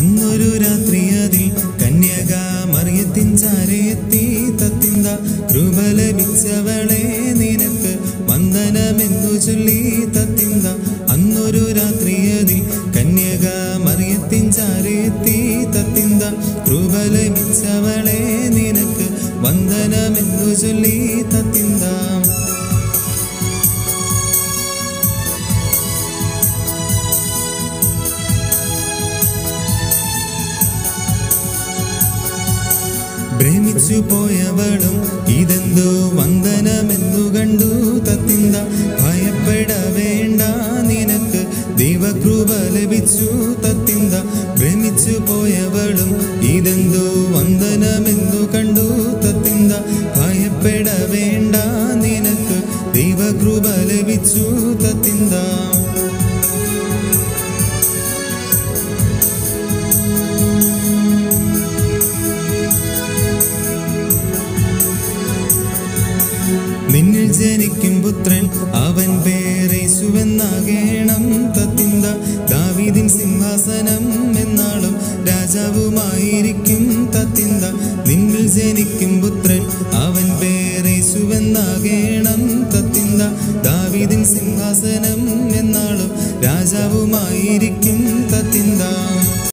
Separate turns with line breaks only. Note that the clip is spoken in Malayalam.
അന്നൊരു രാത്രി അതിൽ കന്യക മറിയത്തിൻ ചാരയെത്തി തത്തിന്ത കൃപ ലഭിച്ചവളെ നിനക്ക് വന്ദനമെന്നു ചൊല്ലി തത്തിന്ത അന്നൊരു രാത്രി അതിൽ കന്യക മറിയത്തിൻ ചാരയെത്തി തത്തിന്ത കൃപ ലഭിച്ചവളെ നിനക്ക് വന്ദനമെന്നു ചൊല്ലി തത്തിന്താം ഭ്രമിച്ചു പോയവളും ഇതെന്തോ വന്ദനമെന്നു കണ്ടു തത്തിന്ത ഭയപ്പെട വേണ്ട നിനക്ക് ദൈവകൃപ ലഭിച്ചു തത്തിന്ത ഭ്രമിച്ചു പോയവളും ഇതെന്തോ വന്ദനമെന്നു കണ്ടു തത്തിന്ത ഭയപ്പെട വേണ്ട നിനക്ക് ദൈവകൃപ ലഭിച്ചു തത്തിന്ത നിന്നിൽ ജനിക്കും പുത്രൻ അവൻ പേരേശുവെന്നാകേണം തത്തിന്ത ദാവീദിൻ സിംഹാസനം എന്നാളും രാജാവുമായിരിക്കും തത്തിന്ത നിന്നിൽ ജനിക്കും പുത്രൻ അവൻ പേരേശുവെന്നാകേണം തത്തിന്ത ദാവീദിൻ സിംഹാസനം എന്നാളും രാജാവുമായിരിക്കും തത്തിന്ത